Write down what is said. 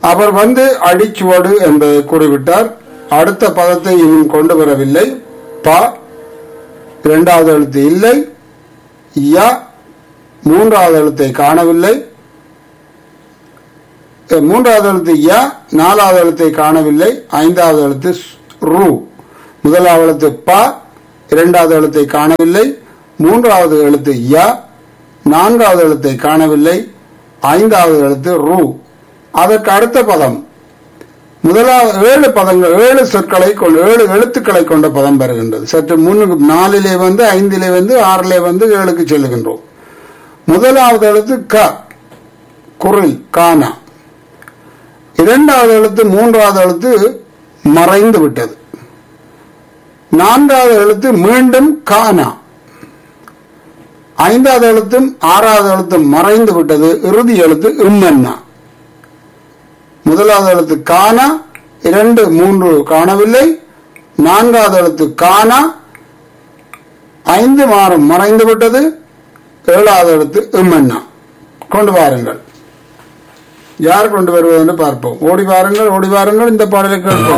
அவர் வந்து அடிச்சுவடு என்பதை கூறிவிட்டார் அடுத்த பதத்தை இன்னும் கொண்டு வரவில்லை ப இரண்டாவது எழுத்து இல்லை ய மூன்றாவது எழுத்தை காணவில்லை அஹ், மூன்றாவது எழுத்து ய நாலாவது எழுத்தை காணவில்லை ஐந்தாவது எழுத்து ஸ், ரு முதலாவது எழுத்து ப இரண்டாவது எழுத்தை காணவில்லை மூன்றாவது எழுத்து ய நான்காவது எழுத்தை காணவில்லை ஐந்தாவது எழுத்து ரு அதற்கு அடுத்த பதம் முதலாவது ஏழு பதங்கள் ஏழு சொற்களை கொண்டு ஏழு எழுத்துக்களை கொண்ட பதம் பெறுகின்றது சற்று முன்னுக்கு நாலிலே வந்து ஐந்திலே வந்து ஆறிலே வந்து ஏழுக்கு செல்லுகின்றோம் முதலாவது எழுத்து க குரில் கானா இரண்டாவது எழுத்து மூன்றாவது எழுத்து மறைந்து விட்டது நான்காவது எழுத்து மீண்டும் கானா ஐந்தாவது எழுத்தும் ஆறாவது எழுத்தும் மறைந்து விட்டது இறுதி எழுத்து இம்மன்னா முதலாவது எழுத்து கானா இரண்டு மூன்று காணவில்லை நான்காவது எழுத்து கானா ஐந்து மாறும் மறைந்து விட்டது ஏழாவது எழுத்து இம்மன்னா கொண்டு வாருங்கள் யார் கொண்டு வருவது என்று பார்ப்போம் ஓடி வாருங்கள் ஓடி வாருங்கள் இந்த பாடலை கேட்போம்